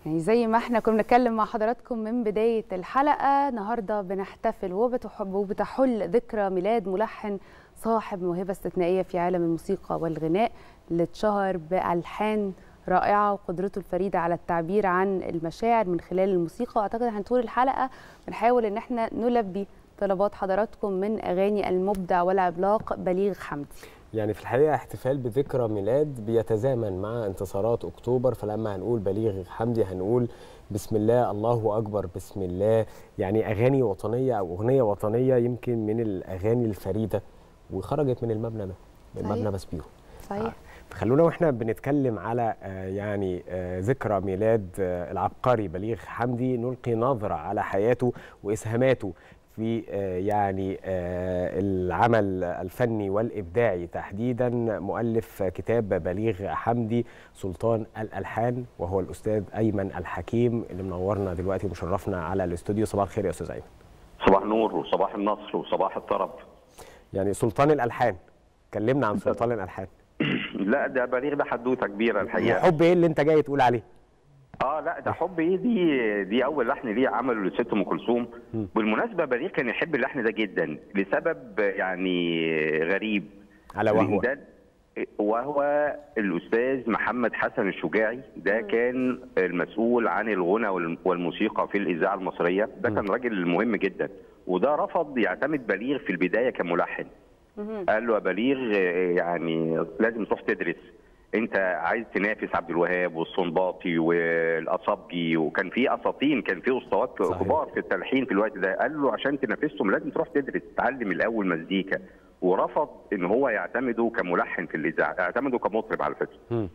يعني زي ما احنا كنا بنتكلم مع حضراتكم من بداية الحلقة النهاردة بنحتفل وبتحب وبتحل ذكرى ميلاد ملحن صاحب موهبة استثنائية في عالم الموسيقى والغناء اللي اتشهر بألحان رائعة وقدرته الفريدة على التعبير عن المشاعر من خلال الموسيقى واعتقد هن طول الحلقة بنحاول ان احنا نلبي طلبات حضراتكم من اغاني المبدع والعملاق بليغ حمدي يعني في الحقيقه احتفال بذكرى ميلاد بيتزامن مع انتصارات اكتوبر فلما هنقول بليغ حمدي هنقول بسم الله الله اكبر بسم الله يعني اغاني وطنيه او اغنيه وطنيه يمكن من الاغاني الفريده وخرجت من المبنى ده من صحيح. مبنى بسبيرو صحيح خلونا واحنا بنتكلم على آه، يعني آه، ذكرى ميلاد آه، العبقري بليغ حمدي نلقي نظرة على حياته وإسهاماته في آه، يعني آه، العمل الفني والإبداعي تحديدا مؤلف كتاب بليغ حمدي سلطان الألحان وهو الأستاذ أيمن الحكيم اللي منورنا دلوقتي ومشرفنا على الاستوديو صباح الخير يا أستاذ أيمن صباح النور وصباح النصر وصباح الطرب يعني سلطان الألحان كلمنا عن سلطان الألحان لا ده بليغ ده حدوته كبيره الحقيقه حب إيه اللي أنت جاي تقول عليه اه لا ده حب ايه دي دي اول لحن ليه عمله لست ام كلثوم بالمناسبه بليغ كان يحب اللحن ده جدا لسبب يعني غريب على وهو ده وهو الاستاذ محمد حسن الشجاعي ده كان المسؤول عن الغنى وال- والموسيقى في الاذاعه المصريه ده كان راجل مهم جدا وده رفض يعتمد بليغ في البدايه كملحن قال له يا بليغ آه، يعني لازم تروح تدرس انت عايز تنافس عبد الوهاب والصنباطي والاصابجي وكان في اساطين كان في اسطوات صحيح. كبار في التلحين في الوقت ده قال له عشان تنافسهم لازم تروح تدرس تتعلم الاول مزيكا ورفض ان هو يعتمده كملحن في الاذاعه اعتمده كمطرب على فكره مم.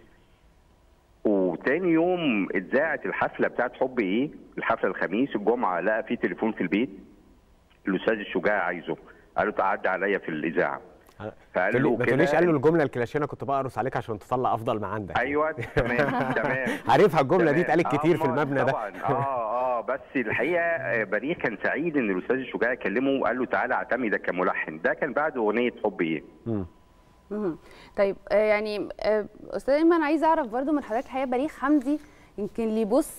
وتاني يوم اتذاعت الحفله بتاعت حب ايه الحفله الخميس الجمعه لقى في تليفون في البيت الاستاذ الشجاع عايزه قال له تعدي عليا في الاذاعه فقال له ما تقوليش كده- قال له الجمله الكلاشيه انا كنت بقرص عليك عشان تطلع افضل ما عندك ايوه تمام تمام عارفها الجمله دي تمام. اتقالت كتير آه، في المبنى ده طبعا اه اه بس الحقيقه آه، بليغ كان سعيد ان الاستاذ الشجاع كلمه وقال له تعالى اعتمدك كملحن ده كان بعد اغنيه حب ايه مم. مهم. طيب آه، يعني آه، استاذ ايمن عايز اعرف برضو من حضرتك الحقيقه بليغ حمدي يمكن اللي يبص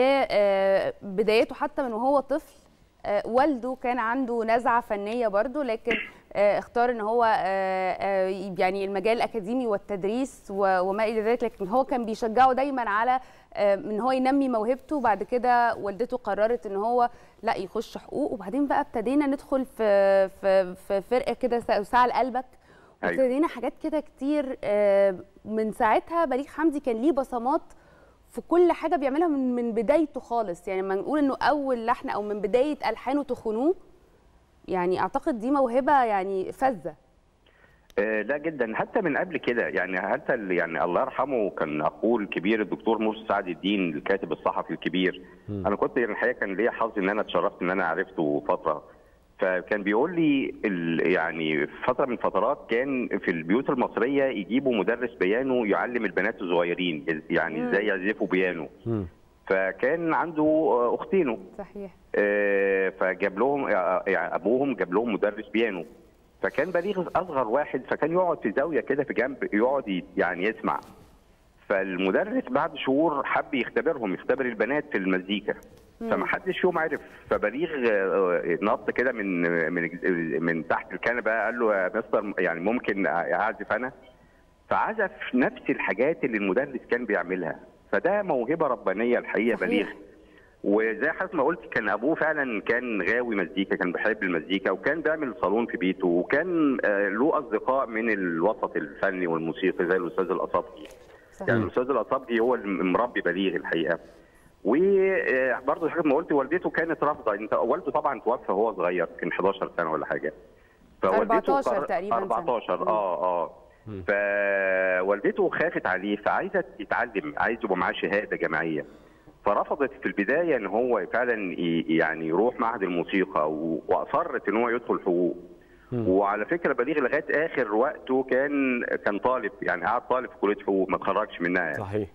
لبدايته حتى من وهو طفل آه، والده كان عنده نزعه فنيه برضو لكن آه، اختار ان هو آه، آه، يعني المجال الاكاديمي والتدريس و- وما الى ذلك لكن هو كان بيشجعه دايما على آه، ان هو ينمي موهبته وبعد كده والدته قررت ان هو لا يخش حقوق وبعدين بقى ابتدينا ندخل في في في فرقه كده ساعه لقلبك أيوة. وابتدينا حاجات كده كتير آه، من ساعتها بليغ حمدي كان ليه بصمات في كل حاجه بيعملها من من بدايته خالص يعني لما نقول انه اول لحن او من بدايه الحانه تخنوه يعني اعتقد دي موهبه يعني فذه آه، لا جدا حتى من قبل كده يعني حتى ال- يعني الله يرحمه كان اخوه الكبير الدكتور مرسي سعد الدين الكاتب الصحفي الكبير انا كنت يعني الحقيقه كان ليا حظ ان انا اتشرفت ان انا عرفته فتره فكان بيقول لي ال- يعني في فتره من فترات كان في البيوت المصريه يجيبوا مدرس بيانو يعلم البنات الصغيرين يعني ازاي يعزفوا بيانو مم. فكان عنده آه، اختينه صحيح آه، فجاب لهم يعني ابوهم جاب لهم مدرس بيانو فكان بليغ اصغر واحد فكان يقعد في زاويه كده في جنب يقعد ي- يعني يسمع فالمدرس بعد شهور حب يختبرهم يختبر البنات في المزيكا فما حدش فيهم عرف فبليغ آه، نط كده من من من تحت الكنبه قال له يا مستر يعني ممكن اعزف انا فعزف نفس الحاجات اللي المدرس كان بيعملها فده موهبه ربانيه الحقيقه صحيح. بليغ وزي حضرتك ما قلت كان ابوه فعلا كان غاوي مزيكا كان بيحب المزيكا وكان بيعمل صالون في بيته وكان آه، له اصدقاء من الوسط الفني والموسيقي زي الاستاذ الاصابجي يعني صحيح الاستاذ الاصابجي هو اللي مربي بليغ الحقيقه وبرضه حضرتك ما قلت والدته كانت رافضه انت والده طبعا توفى وهو صغير كان 11 سنه ولا حاجه 14 قرر- تقريباً سنة. 14 اه اه فوالدته خافت عليه فعايزه يتعلم عايز يبقى معاه شهاده جامعيه فرفضت في البدايه ان هو فعلا ي- يعني يروح معهد الموسيقى و- واصرت ان هو يدخل حقوق وعلى فكره بليغ لغايه اخر وقته كان كان طالب يعني قعد طالب في كليه حقوق ما اتخرجش منها يعني. صحيح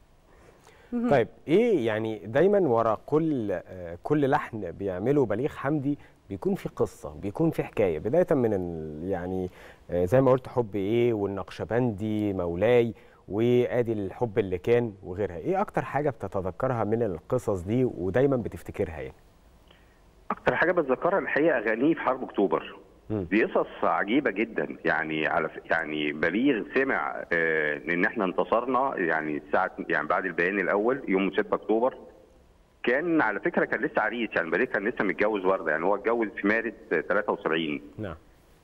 طيب ايه يعني دايما ورا كل آه، كل لحن بيعمله بليغ حمدي بيكون في قصه بيكون في حكايه بدايه من ال- يعني آه، زي ما قلت حب ايه والنقشبندي مولاي وادي الحب اللي كان وغيرها ايه اكتر حاجه بتتذكرها من القصص دي ودايما بتفتكرها يعني اكتر حاجه بتذكرها الحقيقه اغانيه في حرب اكتوبر مم. دي قصص عجيبه جدا يعني على ف- يعني بليغ سمع آه، ان احنا انتصرنا يعني الساعه يعني بعد البيان الاول يوم 6 اكتوبر كان على فكره كان لسه عريس يعني بليغ كان لسه متجوز ورده يعني هو اتجوز في مارس آه، 73 نعم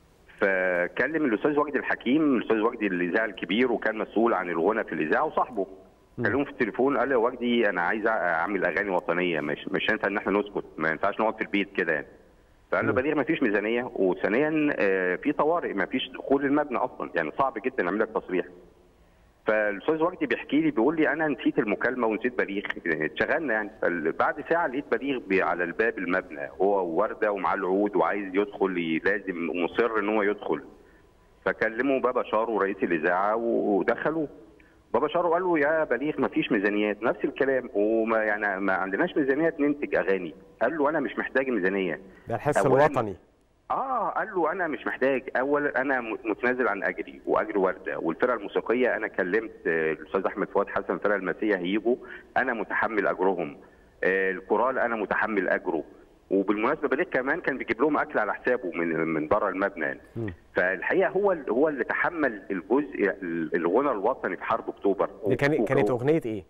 فكلم الاستاذ وجدي الحكيم الاستاذ وجدي الاذاعه الكبير وكان مسؤول عن الغنى في الاذاعه وصاحبه كلمه في التليفون قال له يا وجدي انا عايز اعمل اغاني وطنيه مش مش هينفع ان احنا نسكت ما ينفعش نقعد في البيت كده يعني فقال له مم. بليغ ما فيش ميزانيه وثانيا آه، في طوارئ ما فيش دخول المبنى اصلا يعني صعب جدا نعمل لك تصريح فالاستاذ وجدي بيحكي لي بيقول لي انا نسيت المكالمه ونسيت بليغ اتشغلنا يعني فال- بعد ساعه لقيت بليغ بي- على الباب المبنى هو وورده ومعاه العود وعايز يدخل ي- لازم مصر ان هو يدخل فكلموا بابا شارو رئيس الاذاعه ودخلوه بابا شارو قال له يا بليغ ما فيش ميزانيات نفس الكلام وما يعني ما عندناش ميزانيات ننتج اغاني قال له انا مش محتاج ميزانيه ده الحس أولاً- الوطني اه قال له انا مش محتاج اولا انا م- متنازل عن اجري واجر ورده والفرقه الموسيقيه انا كلمت آه، الاستاذ احمد فؤاد حسن الفرقه المسيه هيجوا انا متحمل اجرهم آه، الكورال انا متحمل اجره وبالمناسبه بليغ كمان كان بيجيب لهم اكل على حسابه من من بره المبنى يعني. مم. فالحقيقه هو ال- هو اللي تحمل الجزء ال- الغنى الوطني في حرب اكتوبر دي كانت وك- كانت اغنيه ايه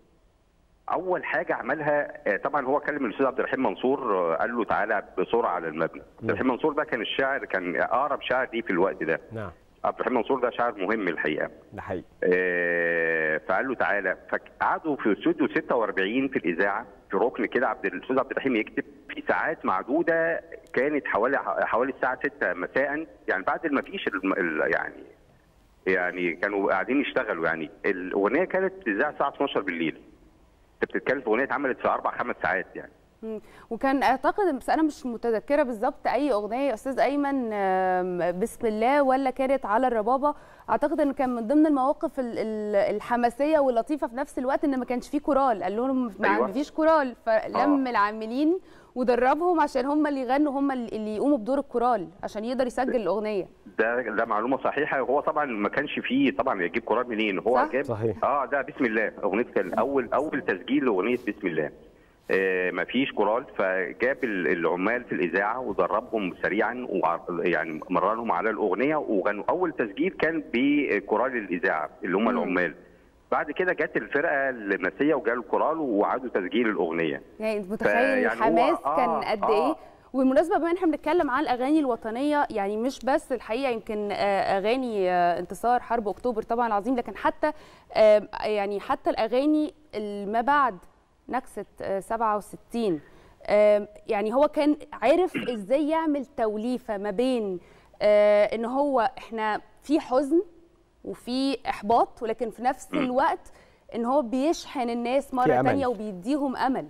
اول حاجه عملها آه، طبعا هو كلم الاستاذ عبد الرحيم منصور آه، قال له تعالى بسرعه على المبنى عبد الرحيم منصور ده كان الشاعر كان اقرب شاعر ليه في الوقت ده نعم عبد الرحيم منصور ده شاعر مهم الحقيقه ده حقيقي آه، فقال له تعالى فقعدوا في استوديو 46 في الاذاعه في ركن كده عبد الاستاذ عبد الرحيم يكتب في ساعات معدوده كانت حوالي حوالي الساعه 6 مساء يعني بعد ما فيش الم- ال- يعني يعني كانوا قاعدين يشتغلوا يعني الاغنيه كانت بتذاع الساعه 12 بالليل انت بتتكلم في اغنيه اتعملت في اربع خمس ساعات يعني مم. وكان اعتقد بس انا مش متذكره بالظبط اي اغنيه يا استاذ ايمن آم، بسم الله ولا كانت على الربابه اعتقد ان كان من ضمن المواقف ال- ال- الحماسيه واللطيفه في نفس الوقت ان ما كانش فيه كورال قال لهم ما أيوة. فيش كورال فلم آه. العاملين ودربهم عشان هم اللي يغنوا هم اللي يقوموا بدور الكورال عشان يقدر يسجل الاغنيه ده ده معلومه صحيحه هو طبعا ما كانش فيه طبعا يجيب قرار منين هو صح؟ جاب صحيح. اه ده بسم الله اغنيه كان اول اول تسجيل لاغنيه بسم الله آه ما فيش كورال فجاب ال- العمال في الاذاعه ودربهم سريعا وع- يعني مرنهم على الاغنيه وغنوا اول تسجيل كان بكورال الاذاعه اللي هم مم. العمال بعد كده جت الفرقه النسيه وجالوا الكورال وعادوا تسجيل الاغنيه يعني انت متخيل فيعني هو- الحماس آه، كان قد آه. ايه وبالمناسبه بما ان احنا بنتكلم عن الاغاني الوطنيه يعني مش بس الحقيقه يمكن آه، اغاني آه، انتصار حرب اكتوبر طبعا العظيم لكن حتى آه، يعني حتى الاغاني ما بعد نكسه آه، 67 آه، يعني هو كان عارف ازاي يعمل توليفه ما بين آه، ان هو احنا في حزن وفي احباط ولكن في نفس الوقت ان هو بيشحن الناس مره أمل. تانية وبيديهم امل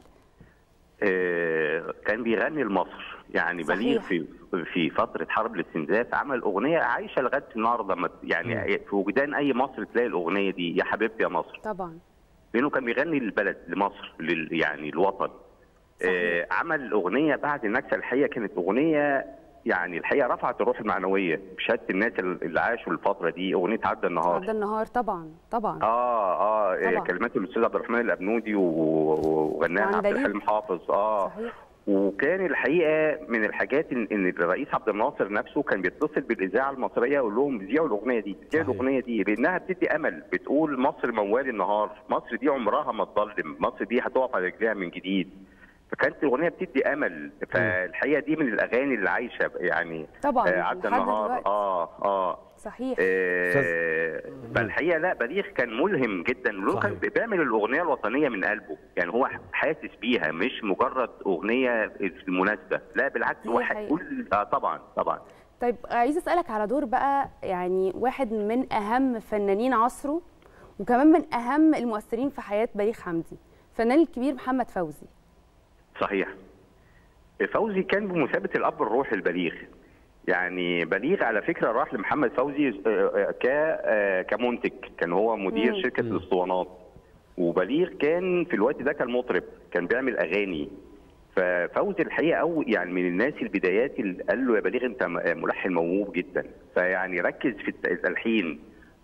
آه، كان بيغني لمصر يعني بليغ صحيح. في في فتره حرب الاستنزاف عمل اغنيه عايشه لغايه النهارده ما- يعني في وجدان اي مصري تلاقي الاغنيه دي يا حبيبتي يا مصر طبعا لانه كان بيغني للبلد لمصر لل يعني الوطن صحيح. آه عمل اغنيه بعد النكسه الحقيقه كانت اغنيه يعني الحقيقه رفعت الروح المعنويه بشهاده الناس اللي عاشوا الفتره دي اغنيه عدى النهار عدى النهار طبعا طبعا اه اه طبعا. كلمات الاستاذ عبد الرحمن الابنودي و- و- وغناها وعن عبد بليغ. الحليم حافظ اه صحيح وكان الحقيقه من الحاجات ان إن الرئيس عبد الناصر نفسه كان بيتصل بالاذاعه المصريه يقول لهم ذيعوا الاغنيه دي ذيعوا صحيح. الاغنيه دي لانها بتدي امل بتقول مصر موال النهار مصر دي عمرها ما تظلم مصر دي هتقف على رجليها من جديد فكانت الاغنيه بتدي امل فالحقيقه دي من الاغاني اللي عايشه يعني طبعا آه عدى لحد النهار دلوقتي. اه اه صحيح آه، فالحقيقه لا بليغ كان ملهم جدا ولو كان صحيح. بيعمل الاغنيه الوطنيه من قلبه يعني هو حاسس بيها مش مجرد اغنيه في المناسبه لا بالعكس هو دي ح- حقيقة. كل اه طبعا طبعا طيب عايزه اسالك على دور بقى يعني واحد من اهم فنانين عصره وكمان من اهم المؤثرين في حياه بليغ حمدي الفنان الكبير محمد فوزي صحيح فوزي كان بمثابه الاب الروحي البليغ يعني بليغ على فكره راح لمحمد فوزي آه، آه، ك آه، كمنتج كان هو مدير مم. شركه الاسطوانات وبليغ كان في الوقت ده كان مطرب كان بيعمل اغاني ففوزي الحقيقه او يعني من الناس البدايات اللي قال له يا بليغ انت م- ملحن موهوب جدا فيعني ركز في الت- التلحين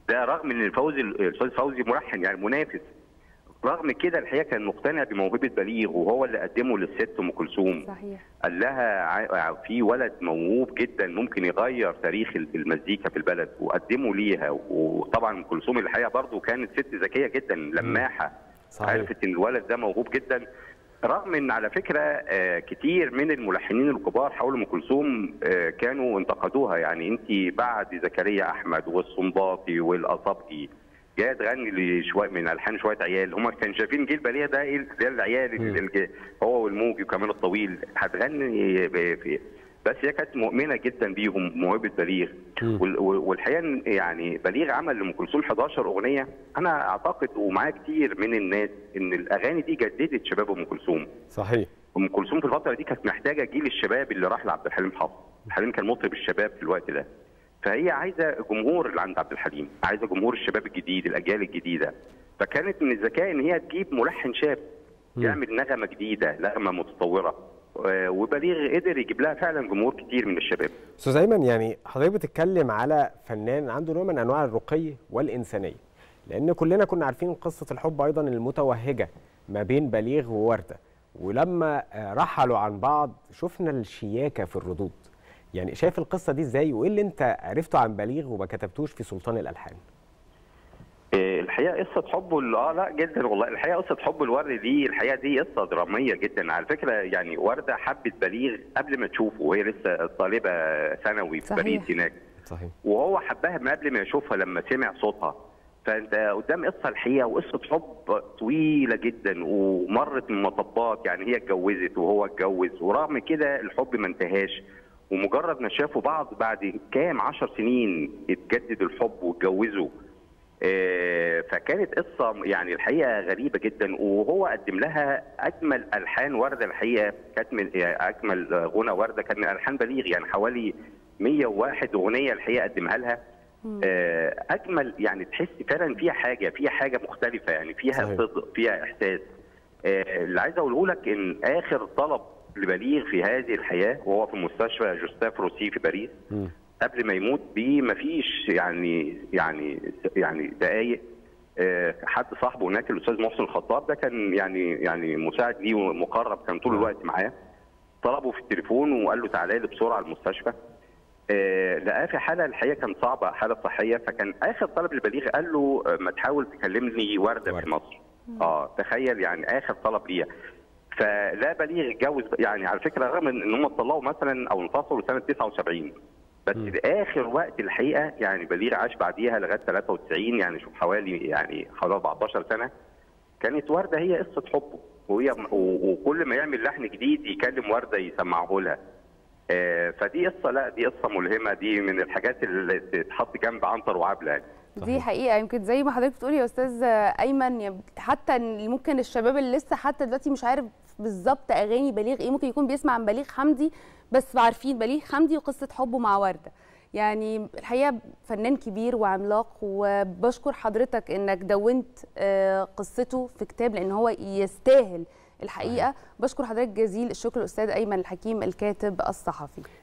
ده رغم ان فوزي الاستاذ فوزي ملحن يعني منافس رغم كده الحقيقه كان مقتنع بموهبه بليغ وهو اللي قدمه للست ام كلثوم صحيح قال لها ع- في ولد موهوب جدا ممكن يغير تاريخ المزيكا في البلد وقدمه ليها وطبعا ام كلثوم الحقيقه برضو كانت ست ذكيه جدا لماحه صحيح. عرفت ان الولد ده موهوب جدا رغم ان على فكره آه، كتير من الملحنين الكبار حول ام كلثوم آه، كانوا انتقدوها يعني انت بعد زكريا احمد والصنباطي والاصابجي جايه تغني لشويه من الحان شويه عيال هم كانوا شايفين جيل بليه ده ايه ده العيال اللي- اللي- هو والموجي وكمان الطويل هتغني ب- في بس هي كانت مؤمنه جدا بيهم موهبه بليغ وال- وال- والحقيقه إن يعني بليغ عمل لام كلثوم 11 اغنيه انا اعتقد ومعايا كتير من الناس ان الاغاني دي جددت شباب ام كلثوم صحيح ام كلثوم في الفتره دي كانت محتاجه جيل الشباب اللي راح لعبد الحليم حافظ عبد الحليم كان مطرب الشباب في الوقت ده فهي عايزه جمهور اللي عند عبد الحليم عايزه جمهور الشباب الجديد الاجيال الجديده فكانت من الذكاء ان هي تجيب ملحن شاب يعمل نغمه جديده نغمه متطوره آه، وبليغ قدر يجيب لها فعلا جمهور كتير من الشباب استاذ ايمن يعني حضرتك بتتكلم على فنان عنده نوع من انواع الرقي والانسانيه لان كلنا كنا عارفين قصه الحب ايضا المتوهجه ما بين بليغ وورده ولما آه، رحلوا عن بعض شفنا الشياكه في الردود يعني شايف القصه دي ازاي وايه اللي انت عرفته عن بليغ وما كتبتوش في سلطان الالحان آه، الحقيقه قصه حبه ال- اه لا جدا والله الحقيقه قصه حب الورد دي الحقيقه دي قصه دراميه جدا على فكره يعني ورده حبت بليغ قبل ما تشوفه وهي لسه طالبه ثانوي في صحيح. باريس هناك صحيح وهو حبها من قبل ما يشوفها لما سمع صوتها فانت قدام قصه الحقيقه وقصه حب طويله جدا ومرت من مطبات يعني هي اتجوزت وهو اتجوز ورغم كده الحب ما انتهاش ومجرد ما شافوا بعض بعد كام عشر سنين اتجدد الحب واتجوزوا آه، فكانت قصه يعني الحقيقه غريبه جدا وهو قدم لها اجمل الحان ورده الحقيقه كانت من يعني اجمل غنى ورده كان من الحان بليغ يعني حوالي 101 اغنيه الحقيقه قدمها لها آه، اجمل يعني تحس فعلا فيها حاجه فيها حاجه مختلفه يعني فيها صحيح. صدق فيها احساس آه، اللي عايز اقوله لك ان اخر طلب لبليغ في هذه الحياه وهو في مستشفى جوستاف روسي في باريس مم. قبل ما يموت بيه مفيش يعني يعني يعني دقايق آه، حد صاحبه هناك الاستاذ محسن الخطاب ده كان يعني يعني مساعد ليه ومقرب كان طول الوقت معاه طلبه في التليفون وقال له تعالى لي بسرعه المستشفى آه، لقاه في حاله الحقيقه كان صعبه حاله صحيه فكان اخر طلب لبليغ قال له آه، ما تحاول تكلمني ورده وردة. في مصر اه تخيل يعني اخر طلب ليها فلا بليغ اتجوز يعني على فكره رغم ان هم اتطلقوا مثلا او انفصلوا سنه 79 بس في اخر وقت الحقيقه يعني بليغ عاش بعديها لغايه 93 يعني شوف حوالي يعني حوالي 14 سنه كانت ورده هي قصه حبه وهي و- وكل ما يعمل لحن جديد يكلم ورده يسمعه لها آه، فدي قصه لا دي قصه ملهمه دي من الحاجات اللي تتحط جنب عنتر وعبله يعني دي حقيقه يمكن زي ما حضرتك بتقولي يا استاذ ايمن يب- حتى إن ممكن الشباب اللي لسه حتى دلوقتي مش عارف بالظبط اغاني بليغ ايه ممكن يكون بيسمع عن بليغ حمدي بس عارفين بليغ حمدي وقصه حبه مع ورده يعني الحقيقه فنان كبير وعملاق وبشكر حضرتك انك دونت آه، قصته في كتاب لان هو يستاهل الحقيقه بشكر حضرتك جزيل الشكر الاستاذ ايمن الحكيم الكاتب الصحفي